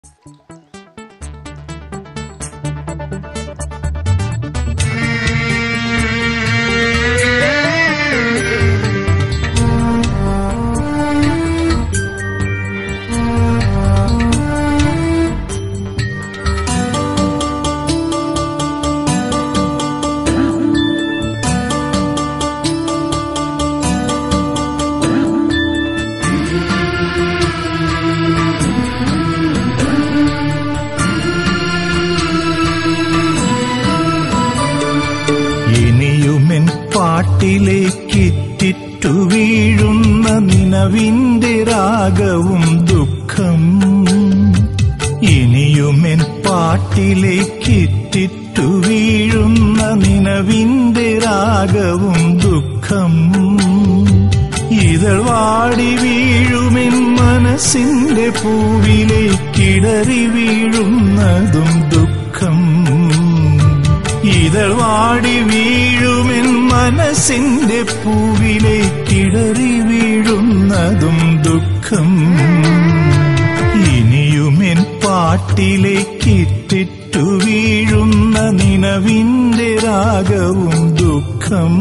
ഇനിയുമെൻ പാട്ടിലേക്കിറ്റിറ്റു വീഴുന്ന നിലവിന്റെ രാഗവും ദുഃഖം ഇനിയുമെൻ പാട്ടിലേക്കിറ്റിറ്റു വീഴുന്ന നിലവിന്റെ രാഗവും ദുഃഖം ഇതൾ വാടി വീഴുമെൻ മനസ്സിന്റെ പൂവിലേക്കിടറി വീഴുന്നതും ദുഃഖം ഇതൾ വാടി വീഴുമെൻ മനസ്സിന്റെ പൂവിലേക്കിടറി വീഴുന്നതും ദുഃഖം ഇനിയുമെൻ പാട്ടിലേക്കിറ്റിറ്റു വീഴുന്ന നിലവിന്റെ രാഗവും ദുഃഖം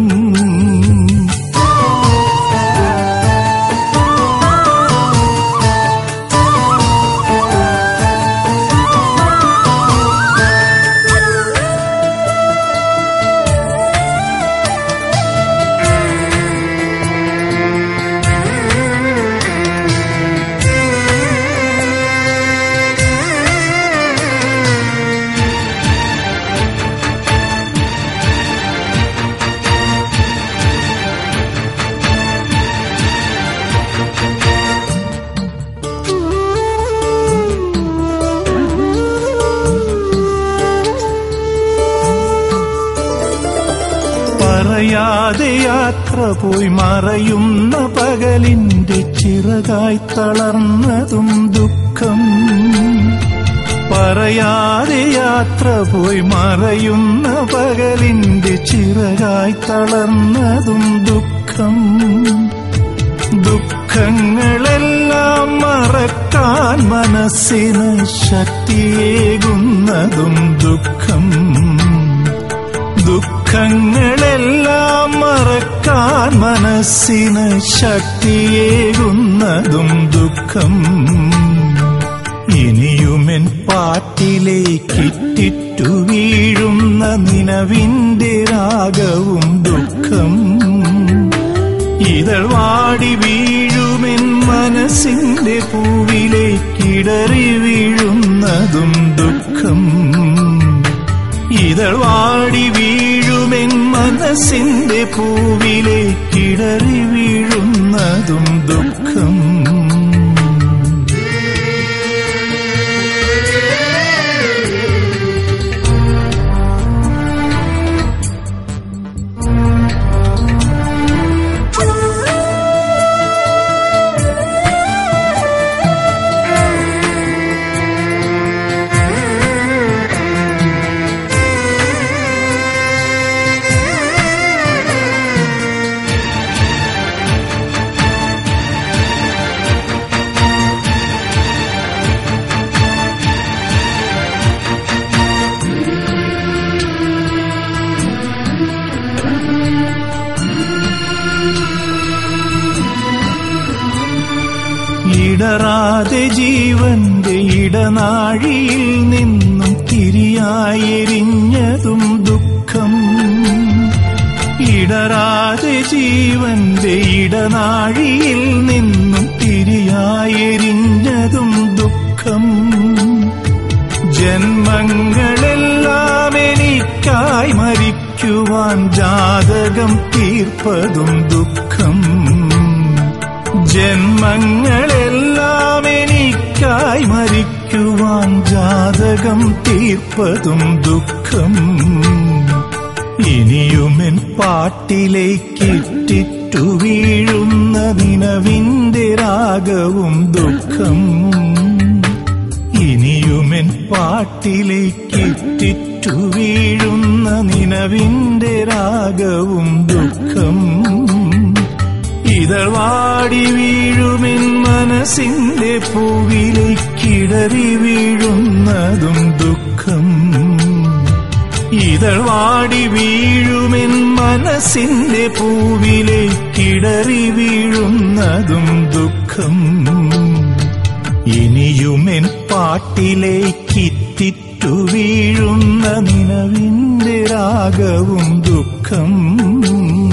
പറയാതെ യാത്ര പോയി മറയുന്ന പകലിന്റെ ചിറകായി തളർന്നതും ദുഃഖം പറയാതെ യാത്ര പോയി മറയുന്ന പകലിന്റെ ചിറകായി തളർന്നതും ദുഃഖം ദുഃഖങ്ങളെല്ലാം മറക്കാൻ മനസ്സിന് ശക്തിയേകുന്നതും ദുഃഖം ദുഃഖങ്ങളെല്ലാം മറക്കാൻ മനസ്സിന് ശക്തിയേകുന്നതും ദുഃഖം ഇനിയുമെൻ പാട്ടിലേക്കിറ്റിറ്റു വീഴുന്ന നിലവിന്റെ രാഗവും ദുഃഖം ഇതൾ വാടി വീഴുമെൻ മനസ്സിന്റെ പൂവിലേക്കിടറി വീഴുന്നതും ദുഃഖം ഇതൾ വാടി വീഴുമെൻ മനസ്സിന്റെ പൂവിലേക്കിടറി വീഴുന്നതും ദുഃഖം ഇടറാതെ ജീവന്റെ ഇടനാഴിയിൽ നിന്നും തിരിയായെരിഞ്ഞതും ദുഃഖം ഇടറാതെ ജീവന്റെ ഇടനാഴിയിൽ നിന്നും തിരിയായെരിഞ്ഞതും ദുഃഖം ജന്മങ്ങളെല്ലാം എനിക്കായി മരിക്കുവാൻ ജാതകം തീർപ്പതും ദുഃഖം ജന്മങ്ങളെല്ലാം എനിക്കായി മരിക്കുവാൻ ജാതകം തീർപ്പതും ദുഃഖം ഇനിയുമെൻ പാട്ടിലേക്കിറ്റിറ്റു വീഴുന്ന നിലവിന്റെ രാഗവും ദുഃഖം ഇനിയുമെൻ പാട്ടിലേക്കിറ്റിറ്റു വീഴുന്ന നിലവിന്റെ രാഗവും ദുഃഖം ഇതൾവാടി വീഴുമെൻ മനസ്സിന്റെ പൂവിലേക്കിടറി വീഴുന്നതും ദുഃഖം ഇതൾവാടി വീഴുമെൻ മനസ്സിന്റെ പൂവിലേക്കിടറി വീഴുന്നതും ദുഃഖം ഇനിയുമെൻ പാട്ടിലേക്കിത്തിറ്റു വീഴുന്ന നിലവിന്റെ രാഗവും ദുഃഖം